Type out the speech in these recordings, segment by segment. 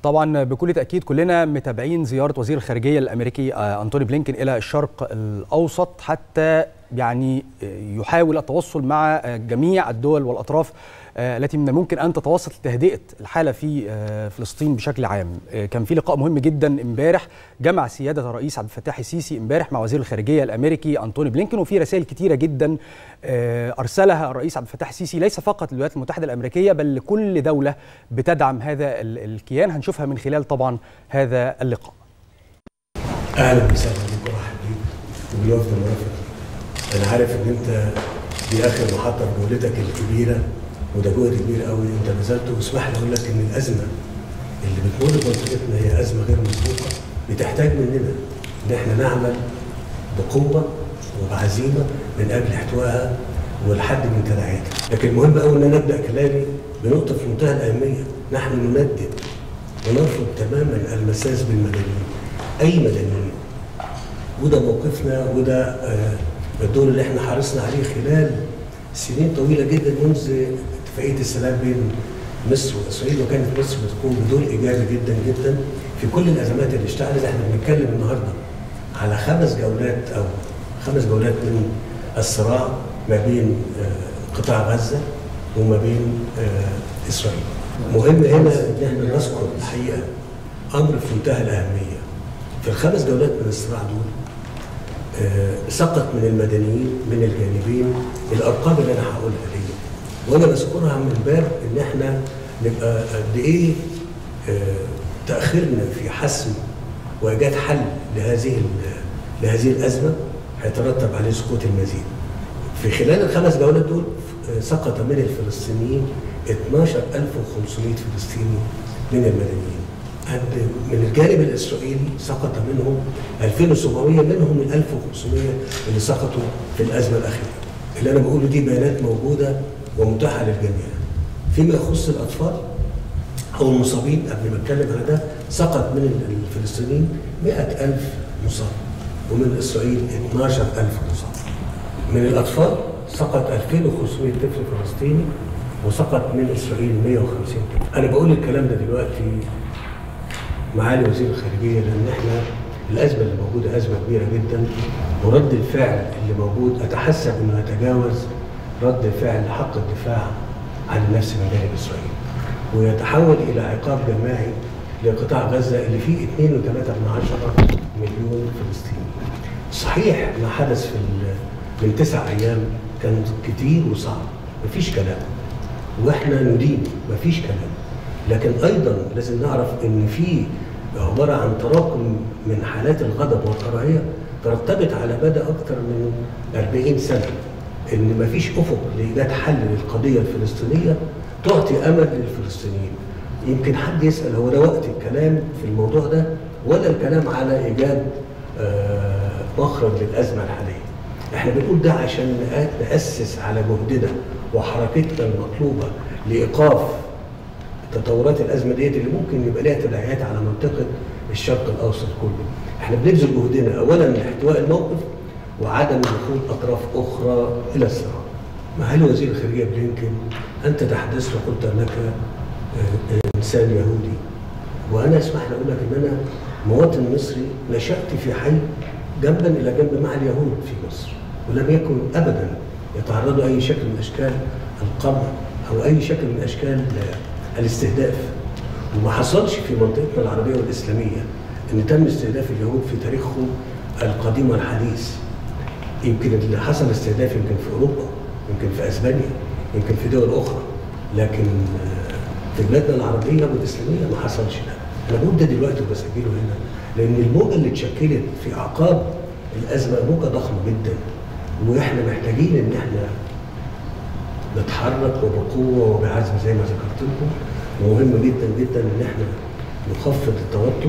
طبعا بكل تاكيد كلنا متابعين زياره وزير الخارجيه الامريكي انتوني بلينكن الى الشرق الاوسط حتى يعني يحاول التوصل مع جميع الدول والاطراف التي من الممكن ان تتوسط لتهدئه الحاله في فلسطين بشكل عام. كان في لقاء مهم جدا امبارح جمع سياده الرئيس عبد الفتاح السيسي امبارح مع وزير الخارجيه الامريكي انتوني بلينكن وفي رسائل كثيره جدا ارسلها الرئيس عبد الفتاح السيسي ليس فقط للولايات المتحده الامريكيه بل لكل دوله بتدعم هذا الكيان هنشوفها من خلال طبعا هذا اللقاء. اهلا وسهلا بك ورحب بيك وبالوفد المرافق. انا عارف ان انت دي اخر محطه في جولتك الكبيره وده جهد كبير قوي انت بذلته واسمح لي اقول لك ان الازمه اللي بتمر بمنطقتنا هي ازمه غير مسبوقه بتحتاج مننا ان احنا نعمل بقوه وبعزيمه من اجل احتوائها والحد من تداعياتها، لكن المهم قوي ان انا ابدا كلامي بنقطه في منتهى الاهميه، نحن نندد ونرفض تماما المساس بالمدنيين اي مدنيين وده موقفنا وده آه الدور اللي احنا حرصنا عليه خلال سنين طويله جدا منذ اتفاقيه السلام بين مصر واسرائيل وكانت مصر بتقوم بدور ايجابي جدا جدا في كل الازمات اللي اشتعلت احنا بنتكلم النهارده على خمس جولات او خمس جولات من الصراع ما بين قطاع غزه وما بين اسرائيل. مهم هنا ان احنا نذكر الحقيقه امر في منتهى الاهميه. في الخمس جولات من الصراع دول سقط من المدنيين من الجانبين الارقام اللي انا هقولها دي وانا بذكرها من باب ان احنا نبقى قد ايه تاخيرنا في حسم وايجاد حل لهذه لهذه الازمه هيترتب عليه سقوط المزيد. في خلال الخمس جولات دول سقط من الفلسطينيين 12500 فلسطيني من المدنيين. من الجانب الاسرائيلي سقط منهم 2700 منهم ال 1500 اللي سقطوا في الازمه الاخيره. اللي انا بقوله دي بيانات موجوده ومتاحه للجميع. فيما يخص الاطفال او المصابين قبل ما اتكلم على ده سقط من الفلسطينيين 100000 مصاب ومن اسرائيل 12000 مصاب. من الاطفال سقط 2500 طفل فلسطيني وسقط من اسرائيل 150 طفل. انا بقول الكلام ده دلوقتي معالي وزير الخارجيه لان احنا الازمه اللي موجوده ازمه كبيره جدا ورد الفعل اللي موجود اتحسب انه يتجاوز رد الفعل حق الدفاع عن النفس من جانب اسرائيل ويتحول الى عقاب جماعي لقطاع غزه اللي فيه 2.3 مليون فلسطيني. صحيح ما حدث في من تسع ايام كان كتير وصعب مفيش كلام واحنا ندين مفيش كلام لكن ايضا لازم نعرف ان في عباره عن تراكم من حالات الغضب والكراهيه ترتبط على مدى اكثر من 40 سنه ان مفيش افق لايجاد حل للقضيه الفلسطينيه تعطي امل للفلسطينيين. يمكن حد يسال هو ده وقت الكلام في الموضوع ده ولا الكلام على ايجاد آه مخرج للازمه الحاليه. احنا بنقول ده عشان ناسس على جهدنا وحركتنا المطلوبه لايقاف تطورات الازمه ديت اللي ممكن يبقى لها تبعيات على منطقه الشرق الاوسط كله. احنا بنبذل جهدنا اولا لاحتواء الموقف وعدم دخول اطراف اخرى الى الصراع. معالي وزير الخارجيه بلينكن انت تحدثت وقلت انك انسان يهودي وانا اسمح لي اقول لك ان انا مواطن مصري نشات في حي جنبا الى جنب مع اليهود في مصر ولم يكن ابدا يتعرضوا اي شكل من اشكال القمع او اي شكل من اشكال الاستهداف وما حصلش في منطقتنا العربيه والاسلاميه ان تم استهداف اليهود في تاريخهم القديم والحديث يمكن اللي حصل استهداف يمكن في اوروبا يمكن في اسبانيا يمكن في دول اخرى لكن في بلادنا العربيه والاسلاميه ما حصلش ده انا بقول ده دلوقتي وبسجله هنا لان الموجه اللي اتشكلت في اعقاب الازمه موجه ضخمه جدا واحنا محتاجين ان احنا نتحرك وبقوه وبعزم زي ما ذكرت لكم ومهم جدا جدا ان احنا نخفض التوتر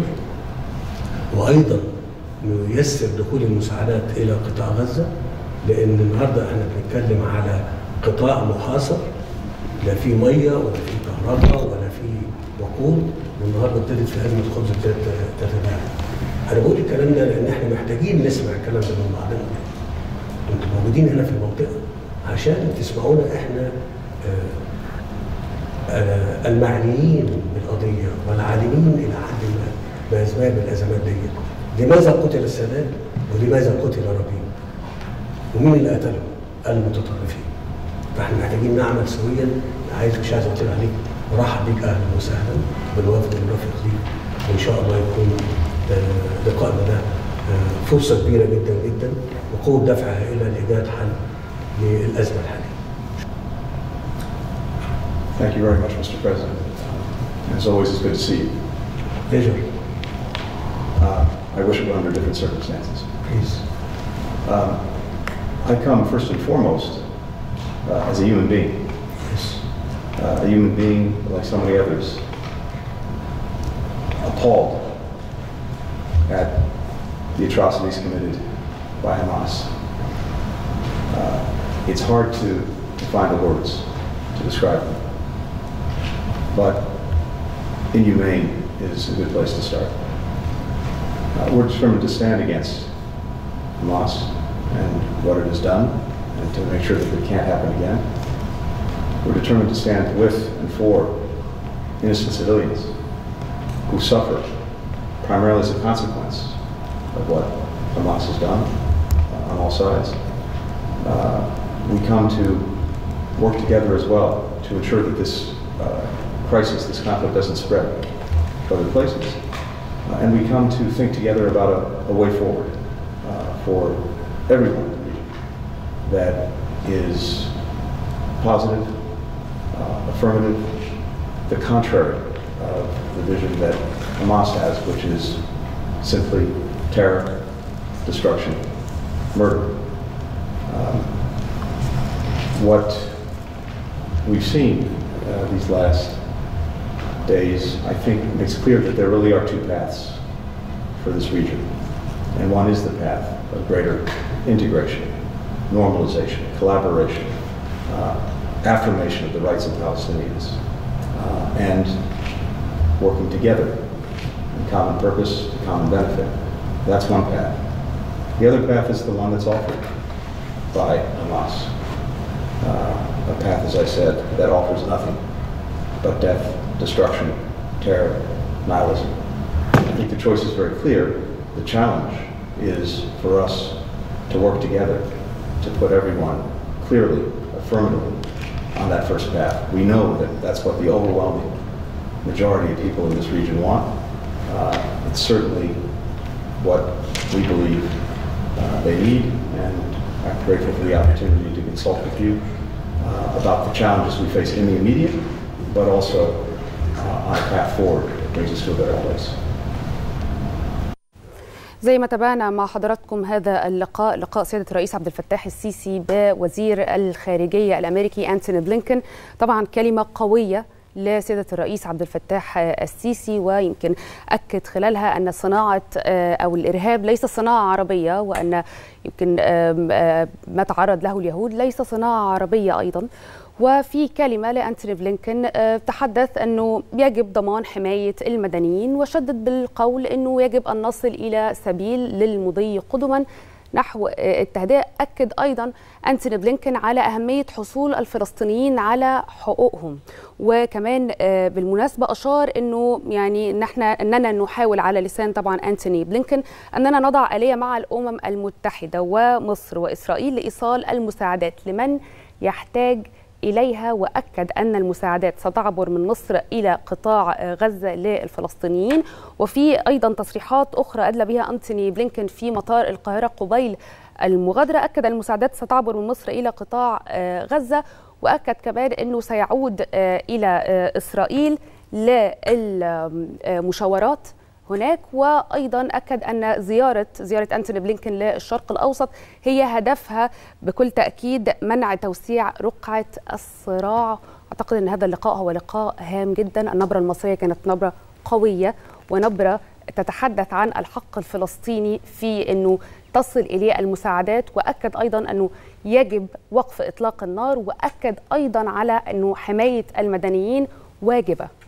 وايضا نيسر دخول المساعدات الى قطاع غزه لان النهارده احنا بنتكلم على قطاع محاصر لا في ميه ولا في كهرباء ولا في وقود والنهارده ابتدت في ازمه خبز تتداعى. انا بقول الكلام ده لان احنا محتاجين نسمع الكلام ده من بعضنا. انتوا موجودين هنا في المنطقه عشان تسمعونا احنا المعنيين بالقضيه والعالمين الى حد ما باسباب الازمات دي لماذا قتل السادات ولماذا قتل ربيع ومين اللي قتله المتطرفين فاحنا محتاجين نعمل سويا عايز مش عايز اطير عليك ورحب بيك اهلا وسهلا بالوفد المرافق ليك وان شاء الله يكون لقائنا ده فرصه كبيره جدا جدا وقوه دفع هائله لايجاد حل للازمه الحاليه. Thank you very much, Mr. President. As always, it's good to see you. Pleasure. Uh, I wish it were under different circumstances. Please. Um, I come first and foremost uh, as a human being. Yes. Uh, a human being, like so many others, appalled at the atrocities committed by Hamas. Uh, it's hard to, to find the words to describe them. But inhumane is a good place to start. Uh, we're determined to stand against Hamas and what it has done and to make sure that it can't happen again. We're determined to stand with and for innocent civilians who suffer primarily as a consequence of what Hamas has done uh, on all sides. Uh, we come to work together as well to ensure that this uh, crisis, this conflict doesn't spread to other places. Uh, and we come to think together about a, a way forward uh, for everyone in the region that is positive, uh, affirmative, the contrary of the vision that Hamas has, which is simply terror, destruction, murder. Um, what we've seen uh, these last days, I think, makes clear that there really are two paths for this region. And one is the path of greater integration, normalization, collaboration, uh, affirmation of the rights of Palestinians, uh, and working together in common purpose, to common benefit. That's one path. The other path is the one that's offered by Hamas. Uh, a path, as I said, that offers nothing but death, destruction, terror, nihilism. I think the choice is very clear. The challenge is for us to work together to put everyone clearly, affirmatively on that first path. We know that that's what the overwhelming majority of people in this region want. Uh, it's certainly what we believe uh, they need, and I'm grateful for the opportunity to consult with you uh, about the challenges we face in the immediate, but also uh, on a path forward that brings us to a better place. زي ما تابعنا مع حضراتكم هذا اللقاء لقاء سياده الرئيس عبد الفتاح السيسي بوزير الخارجيه الامريكي انتوني بلينكن طبعا كلمه قويه لسيادة الرئيس عبد الفتاح السيسي ويمكن أكد خلالها أن صناعة أو الإرهاب ليس صناعة عربية وأن يمكن ما تعرض له اليهود ليس صناعة عربية أيضا وفي كلمة لأنتوني بلينكن تحدث أنه يجب ضمان حماية المدنيين وشدد بالقول أنه يجب أن نصل إلى سبيل للمضي قدما نحو التهدئة أكد أيضا أنتوني بلينكن على أهمية حصول الفلسطينيين على حقوقهم وكمان بالمناسبة أشار أنه يعني نحن أننا نحاول على لسان طبعا أنتوني بلينكن أننا نضع آلية مع الأمم المتحدة ومصر وإسرائيل لإيصال المساعدات لمن يحتاج إليها وأكد أن المساعدات ستعبر من مصر إلى قطاع غزة للفلسطينيين وفي أيضا تصريحات أخرى أدلى بها أنتوني بلينكن في مطار القاهرة قبيل المغادرة أكد المساعدات ستعبر من مصر إلى قطاع غزة وأكد كمان أنه سيعود إلى إسرائيل للمشاورات هناك وايضا اكد ان زياره زياره انتوني بلينكن للشرق الاوسط هي هدفها بكل تاكيد منع توسيع رقعه الصراع اعتقد ان هذا اللقاء هو لقاء هام جدا النبره المصريه كانت نبره قويه ونبره تتحدث عن الحق الفلسطيني في انه تصل اليه المساعدات واكد ايضا انه يجب وقف اطلاق النار واكد ايضا على انه حمايه المدنيين واجبه